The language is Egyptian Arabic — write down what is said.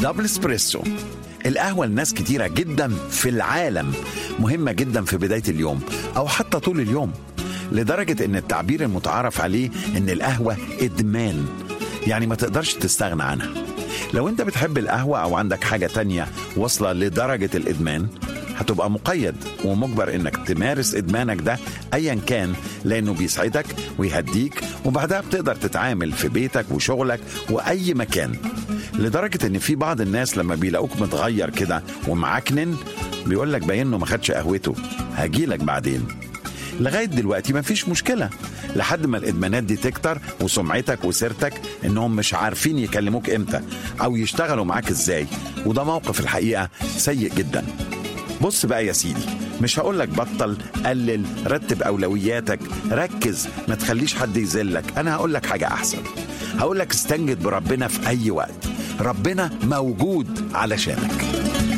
دبل اسبريسو القهوة لناس كتيرة جدا في العالم مهمة جدا في بداية اليوم أو حتى طول اليوم لدرجة إن التعبير المتعارف عليه إن القهوة إدمان يعني ما تقدرش تستغنى عنها لو أنت بتحب القهوة أو عندك حاجة تانية واصلة لدرجة الإدمان هتبقى مقيد ومجبر انك تمارس ادمانك ده ايا كان لانه بيسعدك ويهديك وبعدها بتقدر تتعامل في بيتك وشغلك واي مكان لدرجه ان في بعض الناس لما بيلاقوك متغير كده ومعكنن بيقول لك باين انه ما خدش قهوته هجيلك بعدين لغايه دلوقتي مفيش مشكله لحد ما الادمانات دي تكتر وسمعتك وسيرتك انهم مش عارفين يكلموك امتى او يشتغلوا معاك ازاي وده موقف الحقيقه سيء جدا بص بقى يا سيدي مش هقولك بطل قلل رتب اولوياتك ركز ما تخليش حد يذلك انا هقولك حاجه احسن هقولك استنجد بربنا في اي وقت ربنا موجود علشانك